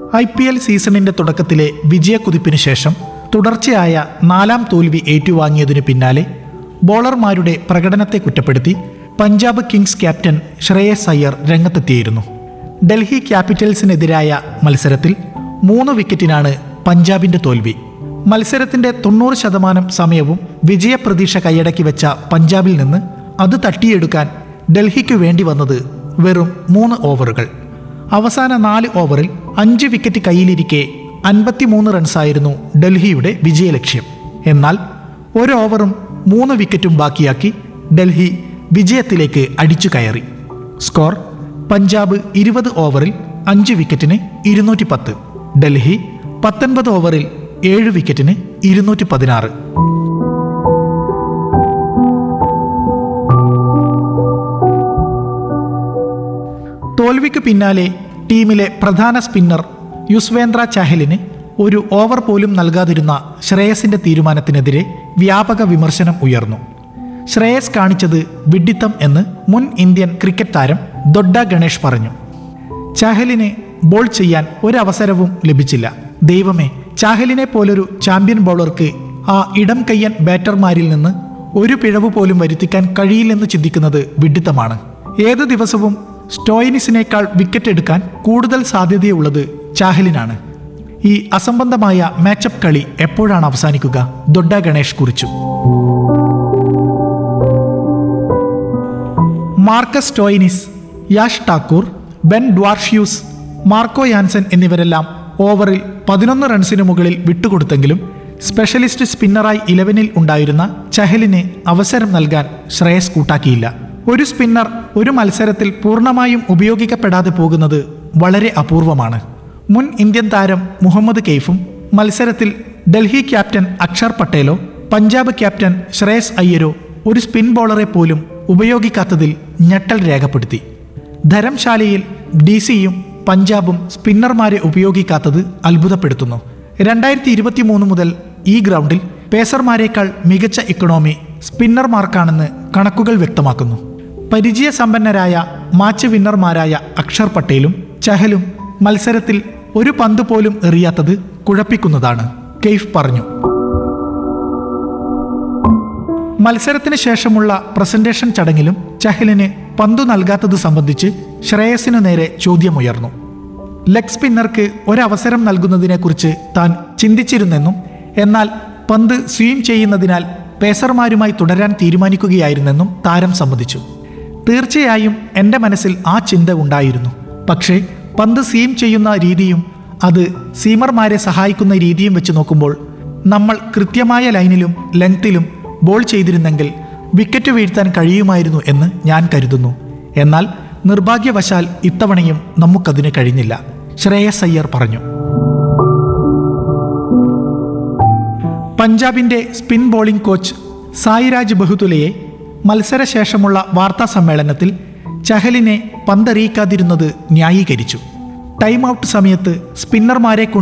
I P L സീസണിന്റെ തുടക്കത്തിലെ വിജയക്കുതിപ്പിനു ശേഷം തുടർച്ചയായ നാലാം തോൽവി ഏറ്റുവാങ്ങിയതിനു പിന്നാലെ ബോളർമാരുടെ പ്രകടനത്തെ കുറ്റപ്പെടുത്തി പഞ്ചാബ് കിങ്സ് ക്യാപ്റ്റൻ ശ്രേയസ് അയ്യർ രംഗത്തെത്തിയിരുന്നു ഡൽഹി ക്യാപിറ്റൽസിനെതിരായ മത്സരത്തിൽ മൂന്ന് വിക്കറ്റിനാണ് പഞ്ചാബിന്റെ തോൽവി മത്സരത്തിന്റെ തൊണ്ണൂറ് ശതമാനം സമയവും വിജയപ്രതീക്ഷ കൈയടക്കി വെച്ച പഞ്ചാബിൽ നിന്ന് അത് തട്ടിയെടുക്കാൻ ഡൽഹിക്കു വേണ്ടി വന്നത് വെറും മൂന്ന് ഓവറുകൾ അവസാന നാല് ഓവറിൽ അഞ്ച് വിക്കറ്റ് കയ്യിലിരിക്കെ അൻപത്തിമൂന്ന് റൺസായിരുന്നു ഡൽഹിയുടെ വിജയലക്ഷ്യം എന്നാൽ ഒരു ഓവറും മൂന്ന് വിക്കറ്റും ബാക്കിയാക്കി ഡൽഹി വിജയത്തിലേക്ക് അടിച്ചു കയറി സ്കോർ പഞ്ചാബ് ഇരുപത് ഓവറിൽ അഞ്ച് വിക്കറ്റിന് ഇരുന്നൂറ്റി പത്ത് ഡൽഹി പത്തൊൻപത് ഓവറിൽ ഏഴ് വിക്കറ്റിന് ഇരുന്നൂറ്റി പതിനാറ് തോൽവിക്ക് പിന്നാലെ ടീമിലെ പ്രധാന സ്പിന്നർ യുസ്വേന്ദ്ര ചഹലിന് ഒരു ഓവർ പോലും നൽകാതിരുന്ന ശ്രേയസിന്റെ തീരുമാനത്തിനെതിരെ വ്യാപക വിമർശനം ഉയർന്നു ശ്രേയസ് കാണിച്ചത് വിഡ്ഢിത്തം എന്ന് മുൻ ഇന്ത്യൻ ക്രിക്കറ്റ് താരം ദൊഡ്ഡ ഗണേഷ് പറഞ്ഞു ചാഹലിന് ബോൾ ചെയ്യാൻ ഒരവസരവും ലഭിച്ചില്ല ദൈവമേ ചാഹലിനെ പോലൊരു ചാമ്പ്യൻ ബൗളർക്ക് ആ ഇടം കയ്യൻ ബാറ്റർമാരിൽ നിന്ന് ഒരു പിഴവ് പോലും വരുത്തിക്കാൻ കഴിയില്ലെന്ന് ചിന്തിക്കുന്നത് വിഡ്ഢിത്തമാണ് ഏതു ദിവസവും സ്റ്റോയിനിസിനേക്കാൾ വിക്കറ്റ് എടുക്കാൻ കൂടുതൽ സാധ്യതയുള്ളത് ചാഹലിനാണ് ഈ അസംബന്ധമായ മാച്ചപ്പ് കളി എപ്പോഴാണ് അവസാനിക്കുക ദൊഡ്ഡ ഗണേഷ് കുറിച്ചു Marcus Stoinis Yash Thakur Ben Dwarshuis Marco Jansen എന്നിവരെല്ലാം ഓവറിൽ പതിനൊന്ന് റൺസിന് മുകളിൽ വിട്ടുകൊടുത്തെങ്കിലും സ്പെഷ്യലിസ്റ്റ് സ്പിന്നറായി ഇലവനിൽ ഉണ്ടായിരുന്ന ചഹലിന് അവസരം നൽകാൻ ശ്രേയസ് കൂട്ടാക്കിയില്ല ഒരു സ്പിന്നർ ഒരു മത്സരത്തിൽ പൂർണ്ണമായും ഉപയോഗിക്കപ്പെടാതെ പോകുന്നത് വളരെ അപൂർവമാണ് മുൻ ഇന്ത്യൻ താരം മുഹമ്മദ് കെയ്ഫും മത്സരത്തിൽ ഡൽഹി ക്യാപ്റ്റൻ അക്ഷർ പട്ടേലോ പഞ്ചാബ് ക്യാപ്റ്റൻ ശ്രേയസ് അയ്യരോ ഒരു സ്പിൻ ബോളറെ പോലും ഉപയോഗിക്കാത്തതിൽ ഞെട്ടൽ രേഖപ്പെടുത്തി ധരംശാലയിൽ ഡി സിയും പഞ്ചാബും സ്പിന്നർമാരെ ഉപയോഗിക്കാത്തത് അത്ഭുതപ്പെടുത്തുന്നു രണ്ടായിരത്തി ഇരുപത്തി മൂന്ന് മുതൽ ഈ ഗ്രൗണ്ടിൽ പേസർമാരെക്കാൾ മികച്ച ഇക്കണോമി സ്പിന്നർമാർക്കാണെന്ന് കണക്കുകൾ വ്യക്തമാക്കുന്നു പരിചയസമ്പന്നരായ മാച്ച് വിന്നർമാരായ അക്ഷർ പട്ടേലും ചഹലും മത്സരത്തിൽ ഒരു പന്ത് പോലും എറിയാത്തത് കുഴപ്പിക്കുന്നതാണ് കെയ്ഫ് പറഞ്ഞു മത്സരത്തിന് ശേഷമുള്ള പ്രസന്റേഷൻ ചടങ്ങിലും ചഹലിന് പന്തു നൽകാത്തത് സംബന്ധിച്ച് ശ്രേയസിനു നേരെ ചോദ്യമുയർന്നു ലെഗ് സ്പിന്നർക്ക് ഒരവസരം നൽകുന്നതിനെക്കുറിച്ച് താൻ ചിന്തിച്ചിരുന്നെന്നും എന്നാൽ പന്ത് സ്വീം ചെയ്യുന്നതിനാൽ പേസർമാരുമായി തുടരാൻ തീരുമാനിക്കുകയായിരുന്നെന്നും താരം സമ്മതിച്ചു തീർച്ചയായും എൻ്റെ മനസ്സിൽ ആ ചിന്ത ഉണ്ടായിരുന്നു പക്ഷേ പന്ത് സീം ചെയ്യുന്ന രീതിയും അത് സീമർമാരെ സഹായിക്കുന്ന രീതിയും വെച്ച് നോക്കുമ്പോൾ നമ്മൾ കൃത്യമായ ലൈനിലും ലെങ്തിലും ബോൾ ചെയ്തിരുന്നെങ്കിൽ വിക്കറ്റ് വീഴ്ത്താൻ കഴിയുമായിരുന്നു എന്ന് ഞാൻ കരുതുന്നു എന്നാൽ നിർഭാഗ്യവശാൽ ഇത്തവണയും നമുക്കതിന് കഴിഞ്ഞില്ല ശ്രേയസ് അയ്യർ പറഞ്ഞു പഞ്ചാബിന്റെ സ്പിൻ ബോളിംഗ് കോച്ച് സായിരാജ് ബഹുതുലയെ മത്സരശേഷമുള്ള വാർത്താ സമ്മേളനത്തിൽ ചഹലിനെ പന്തെറിയിക്കാതിരുന്നത് ന്യായീകരിച്ചു ടൈം ഔട്ട് സമയത്ത് സ്പിന്നർമാരെ കൊണ്ട്